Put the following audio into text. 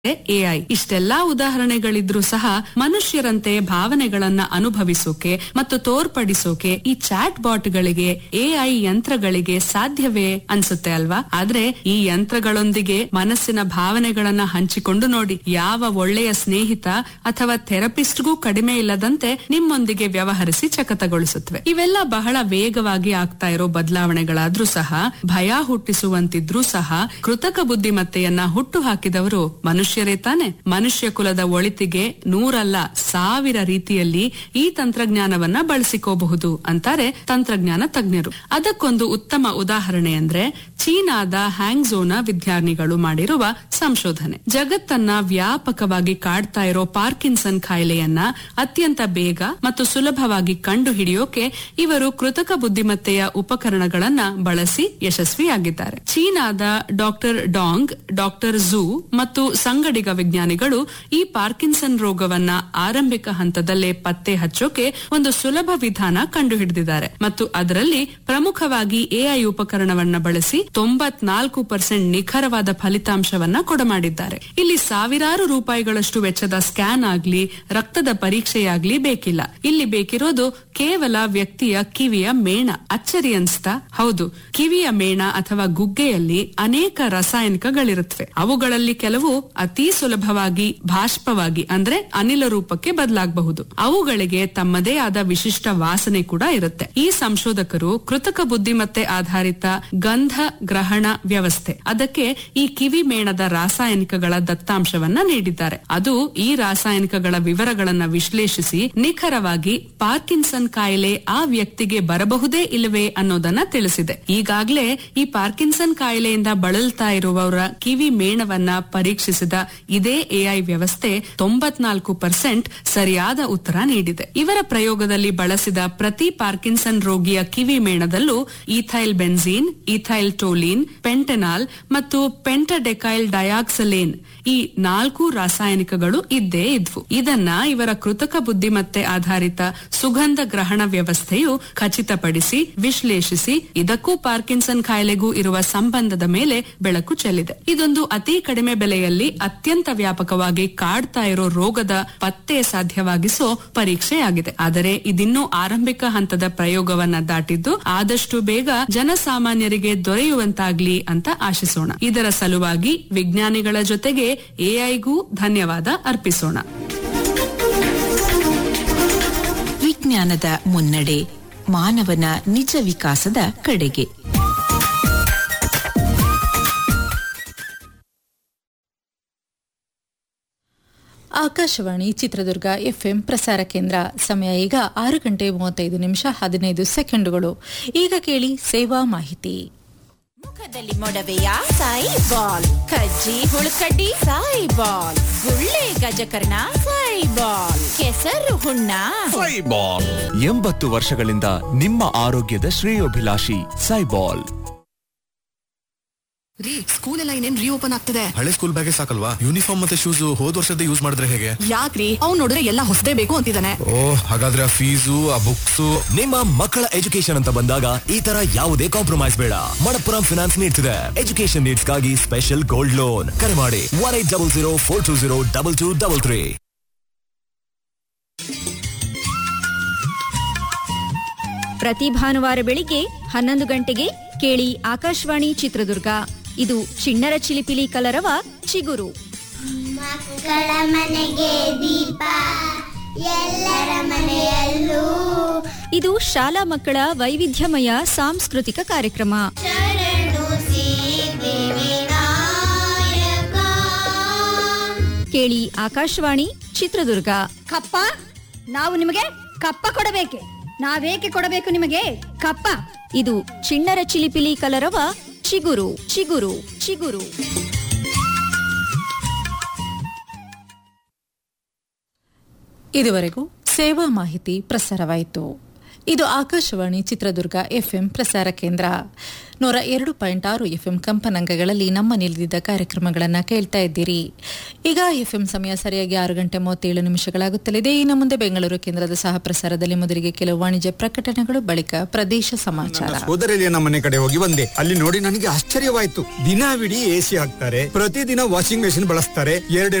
AI ಇಷ್ಟೆಲ್ಲಾ ಉದಾಹರಣೆಗಳಿದ್ರೂ ಸಹ ಮನುಷ್ಯರಂತೆ ಭಾವನೆಗಳನ್ನ ಅನುಭವಿಸೋಕೆ ಮತ್ತು ತೋರ್ಪಡಿಸೋಕೆ ಈ ಚಾಟ್ ಬಾಟ್ಗಳಿಗೆ ಎಐ ಯಂತ್ರಗಳಿಗೆ ಸಾಧ್ಯವೇ ಅನ್ಸುತ್ತೆ ಅಲ್ವಾ ಆದ್ರೆ ಈ ಯಂತ್ರಗಳೊಂದಿಗೆ ಮನಸ್ಸಿನ ಭಾವನೆಗಳನ್ನ ಹಂಚಿಕೊಂಡು ನೋಡಿ ಯಾವ ಒಳ್ಳೆಯ ಸ್ನೇಹಿತ ಅಥವಾ ಥೆರಪಿಸ್ಟ್ಗೂ ಕಡಿಮೆ ಇಲ್ಲದಂತೆ ನಿಮ್ಮೊಂದಿಗೆ ವ್ಯವಹರಿಸಿ ಚಕತಗೊಳಿಸುತ್ತವೆ ಇವೆಲ್ಲ ಬಹಳ ವೇಗವಾಗಿ ಆಗ್ತಾ ಇರೋ ಬದಲಾವಣೆಗಳಾದ್ರೂ ಸಹ ಭಯ ಹುಟ್ಟಿಸುವಂತಿದ್ರೂ ಸಹ ಕೃತಕ ಬುದ್ಧಿಮತ್ತೆಯನ್ನ ಹುಟ್ಟು ಹಾಕಿದವರು ಮನುಷ್ಯರೇ ತಾನೆ ಮನುಷ್ಯ ಕುಲದ ಒಳಿತಿಗೆ ನೂರಲ್ಲ ಸಾವಿರ ರೀತಿಯಲ್ಲಿ ಈ ತಂತ್ರಜ್ಞಾನವನ್ನ ಬಳಸಿಕೋಬಹುದು ಅಂತಾರೆ ತಂತ್ರಜ್ಞಾನ ತಜ್ಞರು ಅದಕ್ಕೊಂದು ಉತ್ತಮ ಉದಾಹರಣೆ ಅಂದ್ರೆ ಚೀನಾದ ಹ್ಯಾಂಗ್ಝೋನ ವಿಜ್ಞಾನಿಗಳು ಮಾಡಿರುವ ಸಂಶೋಧನೆ ಜಗತ್ತನ್ನ ವ್ಯಾಪಕವಾಗಿ ಕಾಡ್ತಾ ಇರೋ ಪಾರ್ಕಿನ್ಸನ್ ಕಾಯಿಲೆಯನ್ನ ಅತ್ಯಂತ ಬೇಗ ಮತ್ತು ಸುಲಭವಾಗಿ ಕಂಡು ಹಿಡಿಯೋಕೆ ಇವರು ಕೃತಕ ಬುದ್ಧಿಮತ್ತೆಯ ಉಪಕರಣಗಳನ್ನ ಬಳಸಿ ಯಶಸ್ವಿಯಾಗಿದ್ದಾರೆ ಚೀನಾದ ಡಾಕ್ಟರ್ ಡಾಂಗ್ ಡಾಕ್ಟರ್ ಝೂ ಮತ್ತು ಸಂಗಡಿಗ ವಿಜ್ಞಾನಿಗಳು ಈ ಪಾರ್ಕಿನ್ಸನ್ ರೋಗವನ್ನ ಆರಂಭಿಕ ಹಂತದಲ್ಲೇ ಪತ್ತೆ ಹಚ್ಚೋಕೆ ಒಂದು ಸುಲಭ ವಿಧಾನ ಕಂಡುಹಿಡಿದಿದ್ದಾರೆ ಮತ್ತು ಅದರಲ್ಲಿ ಪ್ರಮುಖವಾಗಿ ಎಐ ಉಪಕರಣವನ್ನ ಬಳಸಿ ತೊಂಬತ್ನಾಲ್ಕು ಪರ್ಸೆಂಟ್ ನಿಖರವಾದ ಫಲಿತಾಂಶವನ್ನ ಕೊಡಮಾಡಿದ್ದಾರೆ ಇಲ್ಲಿ ಸಾವಿರಾರು ರೂಪಾಯಿಗಳಷ್ಟು ವೆಚ್ಚದ ಸ್ಕ್ಯಾನ್ ಆಗ್ಲಿ ರಕ್ತದ ಪರೀಕ್ಷೆಯಾಗ್ಲಿ ಬೇಕಿಲ್ಲ ಇಲ್ಲಿ ಬೇಕಿರೋದು ಕೇವಲ ವ್ಯಕ್ತಿಯ ಕಿವಿಯ ಮೇಣ ಅಚ್ಚರಿ ಅನ್ಸ್ತಾ ಹೌದು ಕಿವಿಯ ಮೇಣ ಅಥವಾ ಗುಗ್ಗೆಯಲ್ಲಿ ಅನೇಕ ರಾಸಾಯನಿಕಗಳಿರುತ್ತವೆ ಅವುಗಳಲ್ಲಿ ಕೆಲವು ಅತಿ ಸುಲಭವಾಗಿ ಬಾಷ್ಪವಾಗಿ ಅಂದ್ರೆ ಅನಿಲ ರೂಪಕ್ಕೆ ಬದಲಾಗಬಹುದು ಅವುಗಳಿಗೆ ತಮ್ಮದೇ ಆದ ವಿಶಿಷ್ಟ ವಾಸನೆ ಕೂಡ ಇರುತ್ತೆ ಈ ಸಂಶೋಧಕರು ಕೃತಕ ಬುದ್ಧಿಮತ್ತೆ ಆಧಾರಿತ ಗಂಧ ಗ್ರಹಣ ವ್ಯವಸ್ಥೆ ಅದಕ್ಕೆ ಈ ಕಿವಿ ಮೇಣದ ರಾಸಾಯನಿಕಗಳ ದತ್ತಾಂಶವನ್ನ ನೀಡಿದ್ದಾರೆ ಅದು ಈ ರಾಸಾಯನಿಕಗಳ ವಿವರಗಳನ್ನ ವಿಶ್ಲೇಷಿಸಿ ನಿಖರವಾಗಿ ಪಾರ್ಕಿನ್ಸನ್ ಕಾಯಿಲೆ ಆ ವ್ಯಕ್ತಿಗೆ ಬರಬಹುದೇ ಇಲ್ಲವೇ ಅನ್ನೋದನ್ನ ತಿಳಿಸಿದೆ ಈಗಾಗಲೇ ಈ ಪಾರ್ಕಿನ್ಸನ್ ಕಾಯಿಲೆಯಿಂದ ಬಳಲ್ತಾ ಇರುವವರ ಕಿವಿ ಮೇಣವನ್ನ ಪರೀಕ್ಷಿಸಿದ ಇದೇ ಎಐ ವ್ಯವಸ್ಥೆ ತೊಂಬತ್ನಾಲ್ಕು ಪರ್ಸೆಂಟ್ ಸರಿಯಾದ ಉತ್ತರ ನೀಡಿದೆ ಇವರ ಪ್ರಯೋಗದಲ್ಲಿ ಬಳಸಿದ ಪ್ರತಿ ಪಾರ್ಕಿನ್ಸನ್ ರೋಗಿಯ ಕಿವಿ ಮೇಣದಲ್ಲೂ ethyl benzene ethyl toluene pentanol ಮತ್ತು ಪೆಂಟಡೆಕೈಲ್ ಡಯಾಕ್ಸಲೇನ್ ಈ ನಾಲ್ಕು ರಾಸಾಯನಿಕಗಳು ಇದ್ದೇ ಇದ್ವು ಇದನ್ನ ಇವರ ಕೃತಕ ಬುದ್ಧಿಮತ್ತೆ ಆಧಾರಿತ ಸುಗಂಧ ಗ್ರಹಣ ವ್ಯವಸ್ಥೆಯು ಖಚಿತಪಡಿಸಿ ವಿಶ್ಲೇಷಿಸಿ ಇದಕ್ಕೂ ಪಾರ್ಕಿನ್ಸನ್ ಕಾಯಿಲೆಗೂ ಇರುವ ಸಂಬಂಧದ ಮೇಲೆ ಬೆಳಕು ಚೆಲ್ಲಿದೆ ಇದೊಂದು ಅತಿ ಕಡಿಮೆ ಬೆಲೆಯಲ್ಲಿ ಅತ್ಯಂತ ವ್ಯಾಪಕವಾಗಿ ಕಾಡ್ತಾ ಇರೋ ರೋಗದ ಪತ್ತೆ ಸಾಧ್ಯವಾಗಿಸೋ ಪರೀಕ್ಷೆಯಾಗಿದೆ ಆದರೆ ಇದಿನ್ನೂ ಆರಂಭಿಕ ಹಂತದ ಪ್ರಯೋಗವನ್ನ ದಾಟಿದ್ದು ಆದಷ್ಟು ಬೇಗ ಜನಸಾಮಾನ್ಯರಿಗೆ ದೊರೆಯುವಂತಾಗ್ಲಿ ಅಂತ ಆಶಿಸೋಣ ಇದರ ಸಲುವಾಗಿ ವಿಜ್ಞಾನಿಗಳ ಜೊತೆಗೆ ಎಐಗೂ ಧನ್ಯವಾದ ಅರ್ಪಿಸೋಣ ವಿಜ್ಞಾನದ ಮುನ್ನಡೆ ಮಾನವನ ನಿಜ ವಿಕಾಸದ ಕಡೆಗೆ ಆಕಾಶವಾಣಿ ಚಿತ್ರದುರ್ಗ ಎಫ್ಎಂ ಪ್ರಸಾರ ಕೇಂದ್ರ ಸಮಯ ಈಗ ಆರು ಗಂಟೆ ಮೂವತ್ತೈದು ನಿಮಿಷ ಹದಿನೈದು ಸೆಕೆಂಡುಗಳು ಈಗ ಕೇಳಿ ಸೇವಾ ಮಾಹಿತಿ ಮುಖದಲ್ಲಿ ಮೊಡವೆಯ ಸಾಯಿ ಬಾಲ್ ಕಜ್ಜಿ ಹುಳುಕಡ್ಡಿ ಸಾಯಿ ಬಾಲ್ ಗುಳ್ಳೆ ಗಜಕರ್ಣ ಸಾಯಿ ಬಾಲ್ ಕೆಸರು ಹುಣ್ಣ ಸೈಬಾಲ್ ಎಂಬತ್ತು ವರ್ಷಗಳಿಂದ ನಿಮ್ಮ ಆರೋಗ್ಯದ ಶ್ರೇಯೋಭಿಲಾಷಿ ಸೈಬಾಲ್ ರೀ ಸ್ಕೂಲ್ ಎಲ್ಲ ಇನ್ನೇನ್ ರೀಓಪನ್ ಆಗ್ತಿದೆ ಹಳೆ ಸ್ಕೂಲ್ ಬ್ಯಾಗೇ ಸಾಕಲ್ವಾ ಯೂನಿಫಾರ್ಮ್ ಮತ್ತೆ ಶೂಸ್ ಹೋದ್ ವರ್ಷದ ಯೂಸ್ ಮಾಡಿದ್ರೆ ಹೇಗೆ ಯಾಕ್ರಿ ಅವ್ನ್ ನೋಡಿದ್ರೆ ಎಲ್ಲ ಹೊಸದೇ ಬೇಕು ಅಂತಿದ್ದಾನೆ ಓ ಹಾಗಾದ್ರೆ ಆ ಫೀಸು ಆ ಬುಕ್ಸ್ ನಿಮ್ಮ ಮಕ್ಕಳ ಎಜುಕೇಶನ್ ಅಂತ ಬಂದಾಗ ಈ ತರ ಯಾವುದೇ ಕಾಂಪ್ರಮೈಸ್ ಬೇಡ ಮಣಪ್ಪುರಂ ಫಿನಾನ್ಸ್ ನೀಡ್ತಿದೆ ಎಜುಕೇಶನ್ ನೀಡ್ಸ್ಗಾಗಿ ಸ್ಪೆಷಲ್ ಗೋಲ್ಡ್ ಲೋನ್ ಕರೆ ಮಾಡಿ one eight double zero four two zero double two double three ಪ್ರತಿ ಭಾನುವಾರ ಬೆಳಿಗ್ಗೆ ಹನ್ನೊಂದು ಗಂಟೆಗೆ ಕೇಳಿ ಆಕಾಶವಾಣಿ ಚಿತ್ರದುರ್ಗ ಇದು ಚಿಣ್ಣರ ಚಿಲಿಪಿಲಿ ಕಲರವ ಚಿಗುರು ಮಕ್ಕಳ ಮನೆಗೆ ದೀಪ ಎಲ್ಲರ ಮನೆಯಲ್ಲೂ ಇದು ಶಾಲಾ ಮಕ್ಕಳ ವೈವಿಧ್ಯಮಯ ಸಾಂಸ್ಕೃತಿಕ ಕಾರ್ಯಕ್ರಮ ಶರಣು ಸಿದ್ಧಿವಿನಾಯಕ ಕೇಳಿ ಆಕಾಶವಾಣಿ ಚಿತ್ರದುರ್ಗ ಕಪ್ಪ ನಾವು ನಿಮಗೆ ಕಪ್ಪ ಕೊಡಬೇಕೆ ನಾವೇಕೆ ಕೊಡಬೇಕು ನಿಮಗೆ ಕಪ್ಪ ಇದು ಚಿಣ್ಣರ ಚಿಲಿಪಿಲಿ ಕಲರವ ಚಿಗುರು ಚಿಗುರು ಚಿಗುರು ಇದುವರೆಗೂ ಸೇವಾ ಮಾಹಿತಿ ಪ್ರಸಾರವಾಯಿತು ಇದು ಆಕಾಶವಾಣಿ ಚಿತ್ರದುರ್ಗ ಎಫ್ಎಂ ಪ್ರಸಾರ ಕೇಂದ್ರ ನೂರ ಎರಡು ಪಾಯಿಂಟ್ ಆರು ಎಫ್ಎಂ ಕಂಪನಾಂಗಗಳಲ್ಲಿ ನಮ್ಮ ನಿಲಿದಿದ್ದ ಕಾರ್ಯಕ್ರಮಗಳನ್ನು ಕೇಳ್ತಾ ಇದ್ದೀರಿ ಈಗ ಎಫ್ಎಂ ಸಮಯ ಸರಿಯಾಗಿ ಆರು ಗಂಟೆ ಮೂವತ್ತೇಳು ನಿಮಿಷಗಳಾಗುತ್ತಲಿದೆ ಇನ್ನು ಮುಂದೆ ಬೆಂಗಳೂರು ಕೇಂದ್ರದ ಸಹ ಪ್ರಸಾರದಲ್ಲಿ ಮೊದಲಿಗೆ ಕೆಲವು ವಾಣಿಜ್ಯ ಪ್ರಕಟಣೆಗಳು ಬಳಿಕ ಪ್ರದೇಶ ಸಮಾಚಾರ ಸೋದರಳಿಯ ಮನೆ ಕಡೆ ಹೋಗಿ ಬಂದೆ ಅಲ್ಲಿ ನೋಡಿ ನನಗೆ ಆಶ್ಚರ್ಯವಾಯ್ತು ದಿನವಿಡೀ ಎಸಿ ಹಾಕ್ತಾರೆ ಪ್ರತಿದಿನ ವಾಷಿಂಗ್ ಮೆಷಿನ್ ಬಳಸ್ತಾರೆ ಎರಡೆರಡು